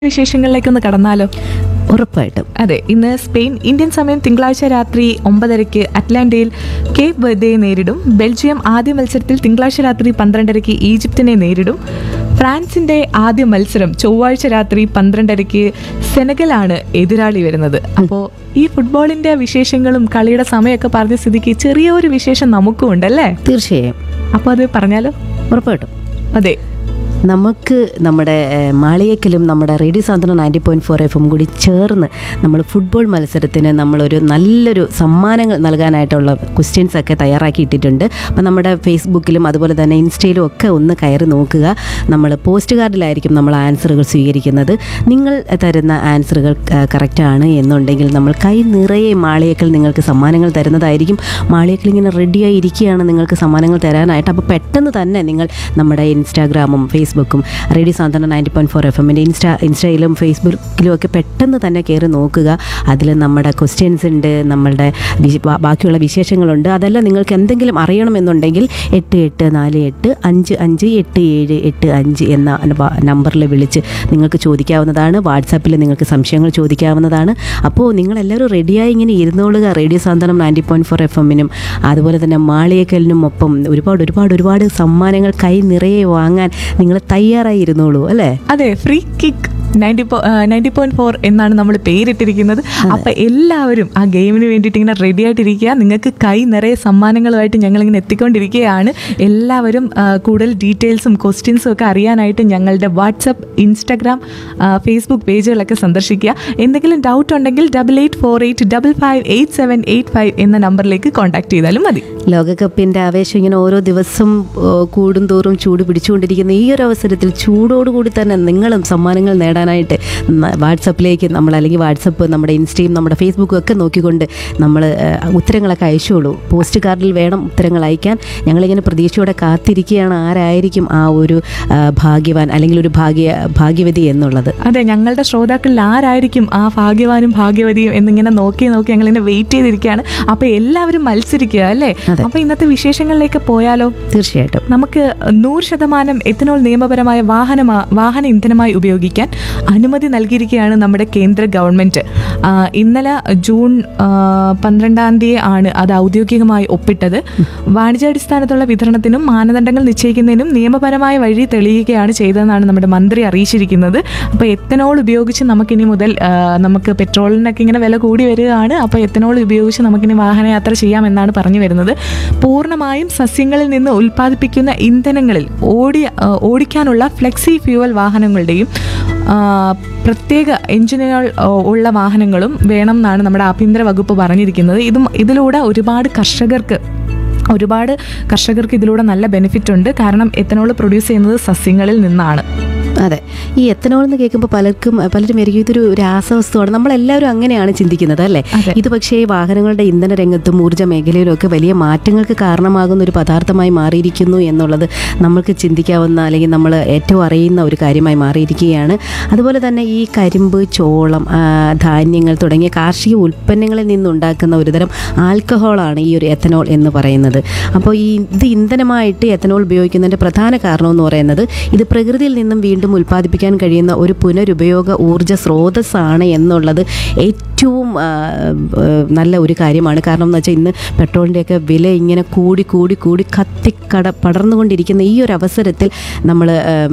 വിശേഷങ്ങളിലേക്കൊന്ന് കടന്നാലോ ഉറപ്പായിട്ടും അതെ ഇന്ന് സ്പെയിൻ ഇന്ത്യൻ സമയം തിങ്കളാഴ്ച രാത്രി ഒമ്പതരയ്ക്ക് അറ്റ്ലാന്റയിൽ കേപ്പ് വെർദയെ നേരിടും ബെൽജിയം ആദ്യ മത്സരത്തിൽ തിങ്കളാഴ്ച രാത്രി പന്ത്രണ്ടരയ്ക്ക് ഈജിപ്തിനെ നേരിടും ഫ്രാൻസിന്റെ ആദ്യ മത്സരം ചൊവ്വാഴ്ച രാത്രി പന്ത്രണ്ടരയ്ക്ക് സെനഗലാണ് എതിരാളി വരുന്നത് അപ്പോൾ ഈ ഫുട്ബോളിന്റെ വിശേഷങ്ങളും കളിയുടെ സമയമൊക്കെ പറഞ്ഞ സ്ഥിതിക്ക് ചെറിയൊരു വിശേഷം നമുക്കും ഉണ്ടല്ലേ തീർച്ചയായും അപ്പോൾ അത് പറഞ്ഞാലോ ഉറപ്പായിട്ടും അതെ നമുക്ക് നമ്മുടെ ഏഹ്, മാളിയേക്കലും നമ്മുടെ radio Santhwanam ninety point four എഫും കൂടി ചേർന്ന് നമ്മൾ ഫുട്ബോൾ മത്സരത്തിന് നമ്മളൊരു നല്ലൊരു സമ്മാനങ്ങൾ നൽകാനായിട്ടുള്ള ക്വസ്റ്റ്യൻസ് ഒക്കെ തയ്യാറാക്കിയിട്ടിട്ടുണ്ട് അപ്പം നമ്മുടെ ഫേസ്ബുക്കിലും അതുപോലെ തന്നെ ഇൻസ്റ്റയിലും ഒക്കെ ഒന്ന് കയറി നോക്കുക നമ്മൾ പോസ്റ്റ് കാർഡിലായിരിക്കും നമ്മൾ ആൻസറുകൾ സ്വീകരിക്കുന്നത് നിങ്ങൾ തരുന്ന ആൻസറുകൾ കറക്റ്റാണ് എന്നുണ്ടെങ്കിൽ നമ്മൾ കൈ നിറയെ മാളിയേക്കൽ നിങ്ങൾക്ക് സമ്മാനങ്ങൾ തരുന്നതായിരിക്കും മാളിയേക്കൽ ഇങ്ങനെ റെഡിയായി ഇരിക്കുകയാണ് നിങ്ങൾക്ക് സമ്മാനങ്ങൾ തരാനായിട്ട് അപ്പോൾ പെട്ടെന്ന് തന്നെ നിങ്ങൾ നമ്മുടെ ഇൻസ്റ്റാഗ്രാമും ഫേസ്ബുക്കും radio Santhwana ninety point four F എമ്മിൻ്റെ ഇൻസ്റ്റാ ഇൻസ്റ്റയിലും ഫേസ്ബുക്കിലും ഒക്കെ പെട്ടെന്ന് തന്നെ കയറി നോക്കുക അതിൽ നമ്മുടെ ക്വസ്റ്റ്യൻസ് ഉണ്ട് നമ്മളുടെ വിശ- ബാ- ബാക്കിയുള്ള വിശേഷങ്ങളുണ്ട് അതെല്ലാം നിങ്ങൾക്ക് എന്തെങ്കിലും അറിയണമെന്നുണ്ടെങ്കിൽ എട്ട് എട്ട് നാല് എട്ട് അഞ്ച് അഞ്ച് എട്ട് ഏഴ് എട്ട് അഞ്ച് എന്ന നമ്പ- നമ്പറിൽ വിളിച്ച് നിങ്ങൾക്ക് ചോദിക്കാവുന്നതാണ് വാട്സാപ്പിൽ നിങ്ങൾക്ക് സംശയങ്ങൾ ചോദിക്കാവുന്നതാണ് അപ്പോൾ നിങ്ങളെല്ലാവരും റെഡിയായി ഇങ്ങനെ ഇരുന്നോളുക radio Santhwanam ninety point four F എമ്മിനും അതുപോലെ തന്നെ മാളിയേക്കലിനും ഒപ്പം ഒരുപാട് ഒരുപാട് ഒരുപാട് സമ്മാനങ്ങൾ കൈ നിറയെ വാങ്ങാൻ നിങ്ങൾ തയ്യാറായി ഇരുന്നോളൂ അല്ലേ അതെ free kick ninety ninety point four എന്നാണ് നമ്മൾ പേരിട്ടിരിക്കുന്നത് അപ്പൊ എല്ലാവരും ആ ഗെയിമിന് വേണ്ടിയിട്ട് ഇങ്ങനെ റെഡി ആയിട്ടിരിക്കുക നിങ്ങൾക്ക് കൈ നിറയെ സമ്മാനങ്ങളുമായിട്ട് ഞങ്ങൾ ഇങ്ങനെ എത്തിക്കൊണ്ടിരിക്കുകയാണ് എല്ലാവരും ആ, കൂടുതൽ ഡീറ്റെയിൽസും ക്വസ്റ്റ്യൻസും ഒക്കെ അറിയാനായിട്ട് ഞങ്ങളുടെ വാട്സപ്പ് ഇൻസ്റ്റാഗ്രാം ഫേസ്ബുക്ക് പേജുകളൊക്കെ സന്ദർശിക്കുക എന്തെങ്കിലും ഡൗട്ട് ഉണ്ടെങ്കിൽ double eight four eight double five eight seven eight five എന്ന നമ്പറിലേക്ക് കോൺടാക്ട് ചെയ്താലും മതി ലോകകപ്പിൻ്റെ ആവേശം ഇങ്ങനെ ഓരോ ദിവസം ഓ, കൂടും തോറും ചൂട് പിടിച്ചുകൊണ്ടിരിക്കുന്ന ഈ ഒരു അവസരത്തിൽ ചൂടോടുകൂടി തന്നെ നിങ്ങളും സമ്മാനങ്ങൾ നേടാനായിട്ട് ന- വാട്സപ്പിലേക്ക് നമ്മൾ അല്ലെങ്കിൽ വാട്സപ്പ് നമ്മുടെ ഇൻസ്റ്റയും നമ്മുടെ ഫേസ്ബുക്കും ഒക്കെ നോക്കിക്കൊണ്ട് നമ്മൾ ഏഹ്, ഉത്തരങ്ങളൊക്കെ അയച്ചോളൂ പോസ്റ്റ് കാർഡിൽ വേണം ഉത്തരങ്ങൾ അയക്കാൻ ഞങ്ങളിങ്ങനെ പ്രതീക്ഷയോടെ കാത്തിരിക്കുകയാണ് ആരായിരിക്കും ആ ഒരു ആ, ഭാഗ്യവാൻ അല്ലെങ്കിൽ ഒരു ഭാഗ്യ ഭാഗ്യവതി എന്നുള്ളത് അതെ ഞങ്ങളുടെ ശ്രോതാക്കളിൽ ആരായിരിക്കും ആ ഭാഗ്യവാനും ഭാഗ്യവതിയും എന്നിങ്ങനെ നോക്കി നോക്കി ഞങ്ങളിങ്ങനെ വെയിറ്റ് ചെയ്തിരിക്കുകയാണ് അപ്പൊ എല്ലാവരും മത്സരിക്കുക അല്ലേ അതെ. അപ്പൊ ഇന്നത്തെ വിശേഷങ്ങളിലേക്ക് പോയാലോ തീർച്ചയായിട്ടും നമുക്ക് നൂറ് ശതമാനം എത്തനോൾ നിയമപരമായ വാഹന വാഹന ഇന്ധനമായി ഉപയോഗിക്കാൻ അനുമതി നൽകിയിരിക്കുകയാണ് നമ്മുടെ കേന്ദ്ര ഗവൺമെന്റ് ആ, ഇന്നലെ ജൂൺ ആ, പന്ത്രണ്ടാം തീയതി ആണ് അത് ഔദ്യോഗികമായി ഒപ്പിട്ടത് വാണിജ്യാടിസ്ഥാനത്തുള്ള വിതരണത്തിനും മാനദണ്ഡങ്ങൾ നിശ്ചയിക്കുന്നതിനും നിയമപരമായ വഴി തെളിയുകയാണ് ചെയ്തതെന്നാണ് നമ്മുടെ മന്ത്രി അറിയിച്ചിരിക്കുന്നത് അപ്പോൾ എത്തനോൾ ഉപയോഗിച്ച് നമുക്കിനി മുതൽ ആ, നമുക്ക് പെട്രോളിനൊക്കെ ഇങ്ങനെ വില കൂടി വരികയാണ് അപ്പോൾ എത്തനോൾ ഉപയോഗിച്ച് നമുക്കിനി വാഹനയാത്ര ചെയ്യാമെന്നാണ് പറഞ്ഞു വരുന്നത് പൂർണ്ണമായും സസ്യങ്ങളിൽ നിന്ന് ഉൽപ്പാദിപ്പിക്കുന്ന ഇന്ധനങ്ങളിൽ ഓടി ആ, ഓടിക്കാനുള്ള ഫ്ലെക്സി ഫ്യൂവൽ വാഹനങ്ങളുടെയും ആ, പ്രത്യേക എഞ്ചിനുകൾ ആ, ഉള്ള വാഹനങ്ങളും വേണം എന്നാണ് നമ്മുടെ ആഭ്യന്തര വകുപ്പ് പറഞ്ഞിരിക്കുന്നത് ഇതും ഇതിലൂടെ ഒരുപാട് കർഷകർക്ക് ഒരുപാട് കർഷകർക്ക് ഇതിലൂടെ നല്ല ബെനിഫിറ്റ് ഉണ്ട് കാരണം എത്തനോൾ പ്രൊഡ്യൂസ് ചെയ്യുന്നത് സസ്യങ്ങളിൽ നിന്നാണ് അതെ ഈ എത്തനോൾ എന്ന് കേൾക്കുമ്പോൾ പലർക്കും പലരും ആയിരിക്കും ഇതൊരു രാസവസ്തുവാണ് നമ്മളെല്ലാവരും അങ്ങനെയാണ് ചിന്തിക്കുന്നത് അല്ലേ അതെ. ഇത് പക്ഷേ വാഹനങ്ങളുടെ ഇന്ധന രംഗത്തും ഊർജ്ജ മേഖലയിലും ഒക്കെ വലിയ മാറ്റങ്ങൾക്ക് കാരണമാകുന്ന ഒരു പദാർത്ഥമായി മാറിയിരിക്കുന്നു എന്നുള്ളത് നമ്മൾക്ക് ചിന്തിക്കാവുന്ന അല്ലെങ്കിൽ നമ്മൾ ഏറ്റവും അറിയുന്ന ഒരു കാര്യമായി മാറിയിരിക്കുകയാണ് അതുപോലെ തന്നെ ഈ കരിമ്പ് ചോളം ആ, ധാന്യങ്ങൾ തുടങ്ങിയ കാർഷിക ഉൽപ്പന്നങ്ങളിൽ നിന്നുണ്ടാക്കുന്ന ഒരുതരം ആൽക്കഹോളാണ് ഈ ഒരു എത്തനോൾ എന്ന് പറയുന്നത് അപ്പോൾ ഈ ഇത് ഇന്ധനമായിട്ട് എത്തനോൾ ഉപയോഗിക്കുന്നതിൻ്റെ പ്രധാന കാരണം എന്ന് പറയുന്നത് ഇത് പ്രകൃതിയിൽ നിന്നും വീണ്ടും ഉൽപ്പാദിപ്പിക്കാൻ കഴിയുന്ന ഒരു പുനരുപയോഗ ഊർജ്ജ സ്രോതസ്സാണ് എന്നുള്ളത് ഏറ്റവും ആ, ആ, നല്ല ഒരു കാര്യമാണ് കാരണം എന്ന് വെച്ചാൽ ഇന്ന് പെട്രോളിൻ്റെയൊക്കെ വില ഇങ്ങനെ കൂടി കൂടി കൂടി കത്തിക്കട പടർന്നുകൊണ്ടിരിക്കുന്ന ഈ ഒരു അവസരത്തിൽ നമ്മൾ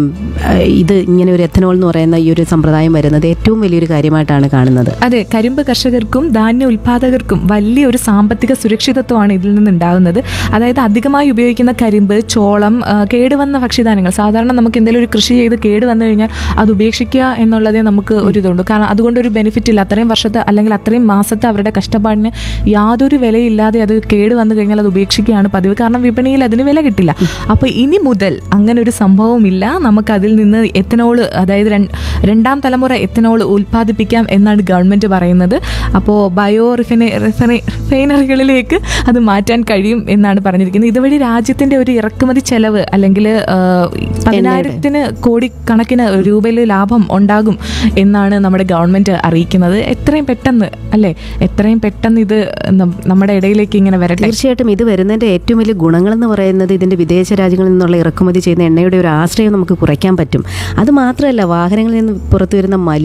ഇത് ഇങ്ങനെ ഒരു എത്തനോൾ എന്ന് പറയുന്ന ഈ ഒരു സമ്പ്രദായം വരുന്നത് ഏറ്റവും വലിയൊരു കാര്യമായിട്ടാണ് കാണുന്നത് അതെ കരിമ്പ് കർഷകർക്കും ധാന്യ ഉൽപാദകർക്കും വലിയൊരു സാമ്പത്തിക സുരക്ഷിതത്വമാണ് ഇതിൽ നിന്നുണ്ടാകുന്നത് അതായത് അധികമായി ഉപയോഗിക്കുന്ന കരിമ്പ് ചോളം ആ, കേടുവന്ന ഭക്ഷ്യധാന്യങ്ങൾ സാധാരണ നമുക്ക് എന്തെങ്കിലും ഒരു കൃഷി ചെയ്ത് കേടുവന്നു കഴിഞ്ഞാൽ അത് ഉപേക്ഷിക്കുക എന്നുള്ളതേ നമുക്ക് ഒരു ഇതുണ്ട് കാരണം അതുകൊണ്ട് ഒരു ബെനിഫിറ്റ് ഇല്ല അത്രയും വർഷത്തെ അല്ലെങ്കിൽ അത്രയും മാസത്തെ അവരുടെ കഷ്ടപ്പാടിന് യാതൊരു വിലയില്ലാതെ അത് കേട് വന്നു കഴിഞ്ഞാൽ അത് ഉപേക്ഷിക്കുകയാണ് പതിവ് കാരണം വിപണിയിൽ അതിന് വില കിട്ടില്ല അപ്പോൾ ഇനി മുതൽ അങ്ങനെ ഒരു സംഭവമില്ല നമുക്ക് അതിൽ നിന്ന് എത്തനോൾ അതായത് രൺ- രണ്ടാം തലമുറ എത്തനോൾ ഉൽപ്പാദിപ്പിക്കാം എന്നാണ് ഗവൺമെന്റ് പറയുന്നത് അപ്പോൾ ബയോ റിഫൈന റിഫൈന- റിഫൈനറികളിലേക്ക് അത് മാറ്റാൻ കഴിയും എന്നാണ് പറഞ്ഞിരിക്കുന്നത് ഇതുവഴി രാജ്യത്തിന്റെ ഒരു ഇറക്കുമതി ചെലവ് അല്ലെങ്കിൽ പതിനായിരത്തിന് കോടിക്കണക്കിന് രൂപയിൽ ലാഭം ഉണ്ടാകും എന്നാണ് നമ്മുടെ ഗവൺമെന്റ് അറിയിക്കുന്നത് എത്രയും പെട്ടെന്ന് അല്ലേ എത്രയും പെട്ടെന്ന് ഇത് നം- നമ്മുടെ ഇടയിലേക്ക് ഇങ്ങനെ വരട്ടെ തീർച്ചയായിട്ടും ഇത് വരുന്നതിൻ്റെ ഏറ്റവും വലിയ ഗുണങ്ങളെന്ന് പറയുന്നത് ഇതിൻ്റെ വിദേശ രാജ്യങ്ങളിൽ നിന്നുള്ള ഇറക്കുമതി ചെയ്യുന്ന എണ്ണയുടെ ഒരു ആശ്രയം നമുക്ക് കുറയ്ക്കാൻ പറ്റും അത് മാത്രമല്ല വാഹനങ്ങളിൽ നിന്ന് പുറത്തു വരുന്ന മലി